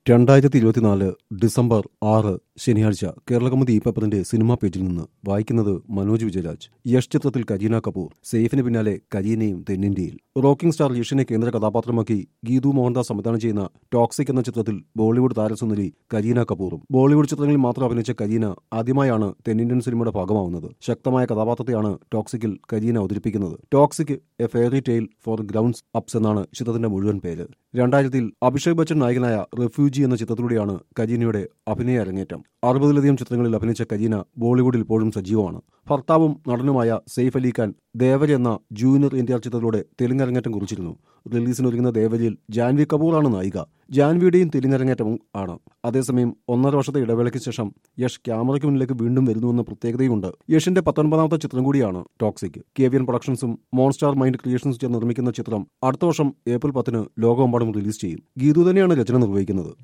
രണ്ടായിരത്തി ഇരുപത്തിനാല് ഡിസംബർ ആറ് ശനിയാഴ്ച കേരളകൗമുദി ഈ പേപ്പറിന്റെ സിനിമാ പേജിൽ നിന്ന് വായിക്കുന്നത് മനോജ് വിജയരാജ് യഷ് ചിത്രത്തിൽ കരീന കപൂർ സേഫിന് പിന്നാലെ കരീനയും തെന്നിന്ത്യയിൽ റോക്കിംഗ് സ്റ്റാർ യഷിനെ കേന്ദ്ര കഥാപാത്രമാക്കി ഗീതു മോഹൻദാസ് സംവിധാനം ചെയ്യുന്ന ടോക്സിക് എന്ന ചിത്രത്തിൽ ബോളിവുഡ് താരസുന്ദരി കരീന കപൂറും ബോളിവുഡ് ചിത്രങ്ങളിൽ മാത്രം അഭിനയിച്ച കരീന ആദ്യമായാണ് തെന്നിന്ത്യൻ സിനിമയുടെ ഭാഗമാവുന്നത് ശക്തമായ കഥാപാത്രത്തെയാണ് ടോക്സിക്കിൽ കരീന അവതരിപ്പിക്കുന്നത് Toxic a fairy tale for grown ups എന്നാണ് ചിത്രത്തിന്റെ മുഴുവൻ പേര് രണ്ടായിരത്തിൽ അഭിഷേക് ബച്ചൻ നായകനായ റെഫ്യൂജി എന്ന ചിത്രത്തിലൂടെയാണ് കരീനയുടെ അഭിനയ അരങ്ങേറ്റം അറുപതിലധികം ചിത്രങ്ങളിൽ അഭിനയിച്ച കരീന ബോളിവുഡിൽ ഇപ്പോഴും സജീവമാണ് ഭർത്താവും നടനുമായ സെയ്ഫ് അലി ഖാൻ ദേവരി എന്ന ജൂനിയർ എൻ ടി ആർ ചിത്രത്തിലൂടെ തെലുങ്കരങ്ങേറ്റം കുറിച്ചിരുന്നു റിലീസിനൊരുങ്ങുന്ന ദേവരിയിൽ ജാൻവി കപൂറാണ് നായിക ജാൻവിയുടെയും തെലുങ്കരങ്ങേറ്റവും ആണ് അതേസമയം ഒന്നര വർഷത്തെ ഇടവേളയ്ക്ക് ശേഷം യഷ് ക്യാമറയ്ക്ക് മുന്നിലേക്ക് വീണ്ടും വരുന്നുവെന്ന പ്രത്യേകതയുമുണ്ട് യഷിന്റെ പത്തൊൻപതാമത്തെ ചിത്രം കൂടിയാണ് ടോക്സിക് കെ വി എൻ പ്രൊഡക്ഷൻസും മോൺസ്റ്റാർ മൈൻഡ് ക്രിയേഷൻസ് ചേർന്ന് നിർമ്മിക്കുന്ന ചിത്രം അടുത്ത വർഷം ഏപ്രിൽ പത്തിന് ലോകമെമ്പാടും റിലീസ് ചെയ്യും ഗീതു തന്നെയാണ് രചന നിർവഹിക്കുന്നത്